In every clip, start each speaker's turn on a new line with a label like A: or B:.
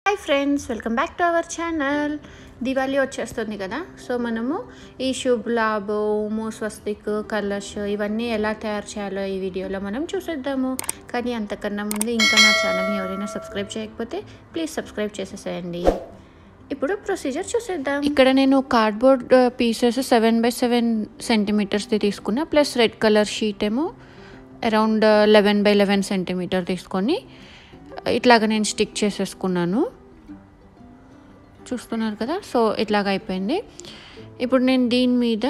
A: hi friends welcome back to our channel Diwali వచ్చేస్తుంది కదా so మనము ఈ శుభ్ లాభ్ ఓమో స్వస్తిక్ కలర్స్ ఇవన్నీ ఎలా తయారు చేయాలో ఈ వీడియోలో మనం చూసేద్దాము కానీ అంతకన్నా ముందు ఇంకా నా ఛానల్ని ఎవరైనా సబ్స్క్రైబ్ చేయకపోతే ప్లీజ్ సబ్స్క్రైబ్ చేసేసేయండి ఇప్పుడు ప్రొసీజర్ చూసేద్దాం ఇక్కడ నేను cardboard pieces seven by seven సెంటీమీటర్స్ది తీసుకున్నా ప్లస్ రెడ్ కలర్ షీట్ ఏమో around eleven by eleven centimetre తీసుకొని ఇట్లాగ నేను స్టిక్ చేసేసుకున్నాను చూస్తున్నారు కదా సో ఇట్లాగ అయిపోయింది ఇప్పుడు నేను దీని మీద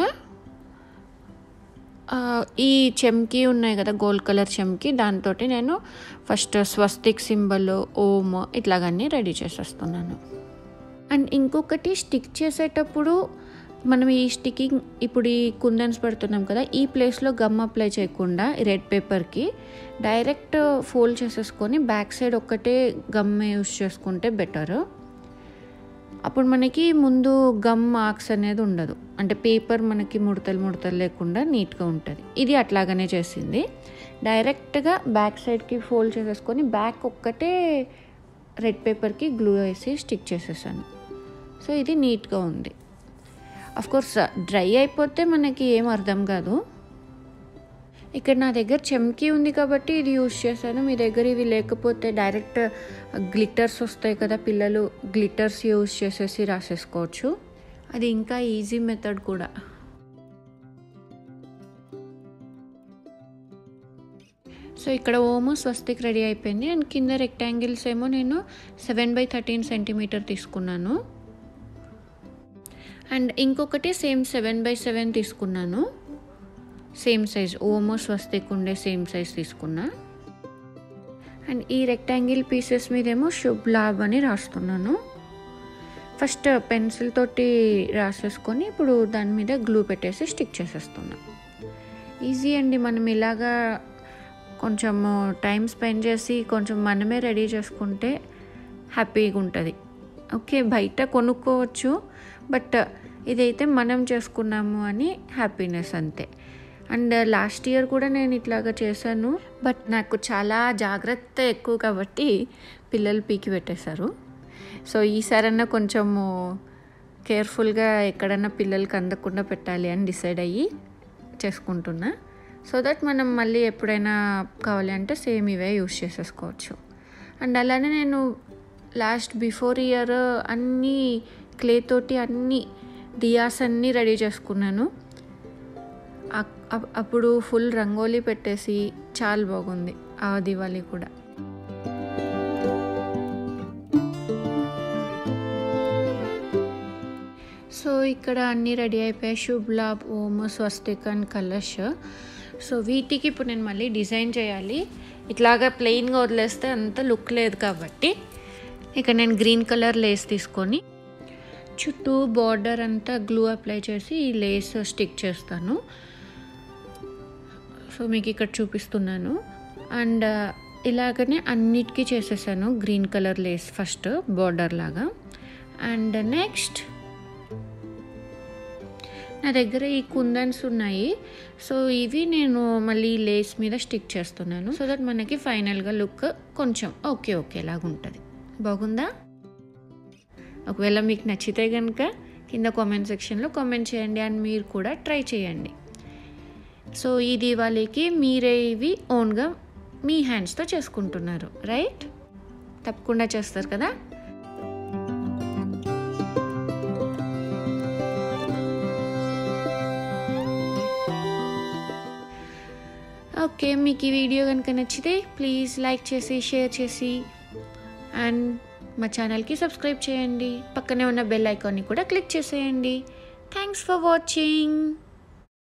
A: ఆ, ఈ చెమ్కి ఉన్నాయి కదా గోల్డ్ కలర్ చెమ్కి దాంతో నేను ఫస్ట్ స్వస్తిక్ సింబల్ ఓమ్ ఇట్లాగన్నీ రెడీ చేసేస్తున్నాను అండ్ ఇంకొకటి స్టిక్ చేసేటప్పుడు మనం ఈ స్టికింగ్ ఇప్పుడు ఈ కుందన్స్ పెడుతున్నాం కదా ఈ ప్లేస్లో గమ్ అప్లై చేయకుండా ఈ రెడ్ పేపర్కి డైరెక్ట్ ఫోల్డ్ చేసేసుకొని బ్యాక్ సైడ్ ఒక్కటే గమ్ యూస్ చేసుకుంటే బెటర్ అప్పుడు మనకి ముందు గమ్ మార్క్స్ అనేది ఉండదు అంటే పేపర్ మనకి ముడతలు ముడతలు లేకుండా నీట్గా ఉంటుంది ఇది అట్లాగనే చేసింది డైరెక్ట్గా బ్యాక్ సైడ్కి ఫోల్డ్ చేసేసుకొని బ్యాక్ ఒక్కటే రెడ్ పేపర్కి గ్లూ వేసి స్టిక్ చేసేసాను సో ఇది నీట్గా ఉంది కోర్స్ డ్రై అయిపోతే మనకి ఏం అర్థం కాదు ఇక్కడ నా దగ్గర చెమ్కి ఉంది కాబట్టి ఇది యూస్ చేశాను మీ దగ్గర ఇవి లేకపోతే డైరెక్ట్ గ్లిటర్స్ వస్తాయి కదా పిల్లలు గ్లిటర్స్ యూస్ చేసేసి రాసేసుకోవచ్చు అది ఇంకా ఈజీ మెథడ్ కూడా సో ఇక్కడ ఓము స్వస్తిక్ రెడీ అయిపోయింది అండ్ కింద రెక్టాంగిల్స్ ఏమో నేను సెవెన్ బై థర్టీన్ సెంటీమీటర్ తీసుకున్నాను అండ్ ఇంకొకటి సేమ్ సెవెన్ బై సెవెన్ తీసుకున్నాను సేమ్ సైజ్ ఓమో స్వస్తిక్ ఉండే సేమ్ సైజ్ తీసుకున్నా అండ్ ఈ రెక్టాంగిల్ పీసెస్ మీదేమో శుభ్ లాభ్ అని రాస్తున్నాను ఫస్ట్ పెన్సిల్ తోటి రాసేసుకొని ఇప్పుడు దాని మీద గ్లూ పెట్టేసి స్టిక్ చేసేస్తున్నా ఈజీ అండి మనం ఇలాగా కొంచెం టైం స్పెండ్ చేసి కొంచెం మనమే రెడీ చేసుకుంటే హ్యాపీగా ఉంటుంది ఓకే బయట కొనుక్కోవచ్చు బట్ ఇదైతే మనం చేసుకున్నాము అని హ్యాపీనెస్ అంతే అండ్ లాస్ట్ ఇయర్ కూడా నేను ఇట్లాగా చేశాను బట్ నాకు చాలా జాగ్రత్త ఎక్కువ కాబట్టి పిల్లలు పీకి పెట్టేశారు సో ఈసారన్నా కొంచెము కేర్ఫుల్గా ఎక్కడన్నా పిల్లలకి అందకుండా పెట్టాలి అని డిసైడ్ అయ్యి చేసుకుంటున్నా సో దట్ మనం మళ్ళీ ఎప్పుడైనా కావాలి అంటే సేమ్ ఇవే యూస్ చేసేసుకోవచ్చు అండ్ అలానే నేను లాస్ట్ బిఫోర్ ఇయర్ అన్నీ క్లే తోటి అన్నీ దియాస్ అన్నీ రెడీ చేసుకున్నాను అక్- అప్- అప్పుడు ఫుల్ రంగోలీ పెట్టేసి చాలా బాగుంది ఆ దివాళీ కూడా సో ఇక్కడ అన్నీ రెడీ అయిపోయాయి శుభ్ లాభ్ ఓమ్ స్వస్తిక్ అండ్ కలర్స్ సో వీటికి ఇప్పుడు నేను మళ్ళీ డిజైన్ చేయాలి ఇట్లాగా ప్లెయిన్గా వదిలేస్తే అంత లుక్ లేదు కాబట్టి ఇక్కడ నేను గ్రీన్ కలర్ లేస్ తీసుకొని చుట్టూ బార్డర్ అంతా గ్లూ అప్లై చేసి ఈ లేస్ స్టిక్ చేస్తాను సో మీకు ఇక్కడ చూపిస్తున్నాను అండ్ ఇలాగనే అన్నిటికీ చేసేసాను green colour lace first border లాగా అండ్ నెక్స్ట్ నా దగ్గర ఈ కుందన్స్ ఉన్నాయి సో ఇవి నేను మళ్ళీ లేస్ మీద స్టిక్ చేస్తున్నాను సో దట్ మనకి ఫైనల్గా లుక్ కొంచెం ఓకే ఓకే లాగా ఉంటుంది బాగుందా ఒకవేళ మీకు నచ్చితే కనుక కింద కామెంట్ సెక్షన్లో కామెంట్ చేయండి అండ్ మీరు కూడా ట్రై చేయండి సో ఈ దీవాళీకి మీరే ఇవి ఓన్గా మీ హ్యాండ్స్తో చేసుకుంటున్నారు రైట్ తప్పకుండా చేస్తారు కదా ఓకే మీకు ఈ వీడియో కనుక నచ్చితే ప్లీజ్ లైక్ చేసి షేర్ చేసి అండ్ మా ఛానల్కి సబ్స్క్రైబ్ చేయండి పక్కనే ఉన్న బెల్ ఐకాన్ని కూడా క్లిక్ చేసేయండి థ్యాంక్స్ ఫర్ వాచింగ్